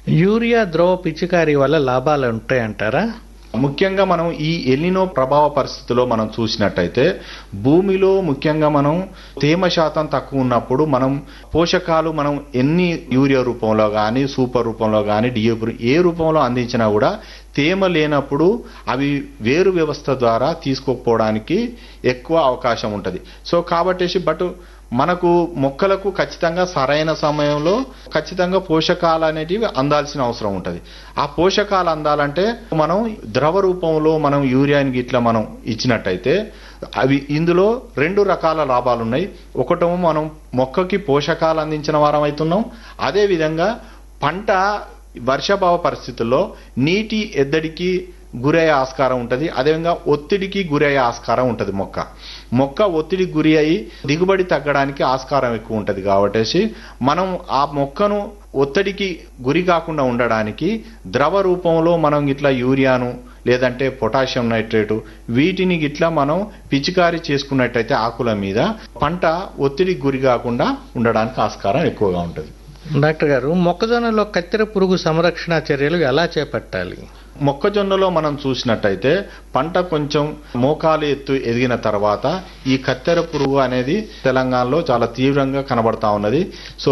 urea ద్రవ పిచికారీ వల్ల లాభాలు ఉంటాయంటారా ముఖ్యంగా మనం ఈ ఎలినో ప్రభావ పరిస్థితిలో మనం చూసినట్టయితే భూమిలో ముఖ్యంగా మనం తేమ శాతం తక్కువ ఉన్నప్పుడు మనం పోషకాలు మనం ఎన్ని యూరియా రూపంలో కానీ సూపర్ రూపంలో కానీ డిఏపి ఏ రూపంలో అందించినా కూడా తేమ లేనప్పుడు అవి వేరు వ్యవస్థ ద్వారా తీసుకోకపోవడానికి ఎక్కువ అవకాశం ఉంటుంది సో కాబట్టి బట్ మనకు మొక్కలకు ఖచ్చితంగా సరైన సమయంలో ఖచ్చితంగా పోషకాలు అనేటివి అందాల్సిన అవసరం ఉంటుంది ఆ పోషకాలు అందాలంటే మనం ద్రవ రూపంలో మనం యూరియాని గిట్లా మనం ఇచ్చినట్టయితే అవి ఇందులో రెండు రకాల లాభాలు ఉన్నాయి ఒకటేమో మనం మొక్కకి పోషకాలు అందించిన వారం అవుతున్నాం అదే విధంగా పంట వర్షాభావ పరిస్థితుల్లో నీటి ఎద్దడికి గురయ్యే ఆస్కారం ఉంటుంది అదేవిధంగా ఒత్తిడికి గురయ్యే ఆస్కారం ఉంటుంది మొక్క మొక్క ఒత్తిడికి గురి అయి దిగుబడి తగ్గడానికి ఆస్కారం ఎక్కువ ఉంటుంది కాబట్టి మనం ఆ మొక్కను ఒత్తిడికి గురి కాకుండా ఉండడానికి ద్రవ రూపంలో మనం ఇట్లా యూరియాను లేదంటే పొటాషియం నైట్రేటు వీటిని గిట్లా మనం పిచికారీ చేసుకున్నట్టయితే ఆకుల మీద పంట ఒత్తిడికి గురి కాకుండా ఉండడానికి ఆస్కారం ఎక్కువగా ఉంటుంది డాక్టర్ గారు మొక్కజొన్నలో కత్తెర పురుగు సంరక్షణ చర్యలు ఎలా చేపట్టాలి మొక్కజొన్నలో మనం చూసినట్టయితే పంట కొంచెం మోకాలు ఎత్తు ఎదిగిన తర్వాత ఈ కత్తెర పురుగు అనేది తెలంగాణలో చాలా తీవ్రంగా కనబడతా ఉన్నది సో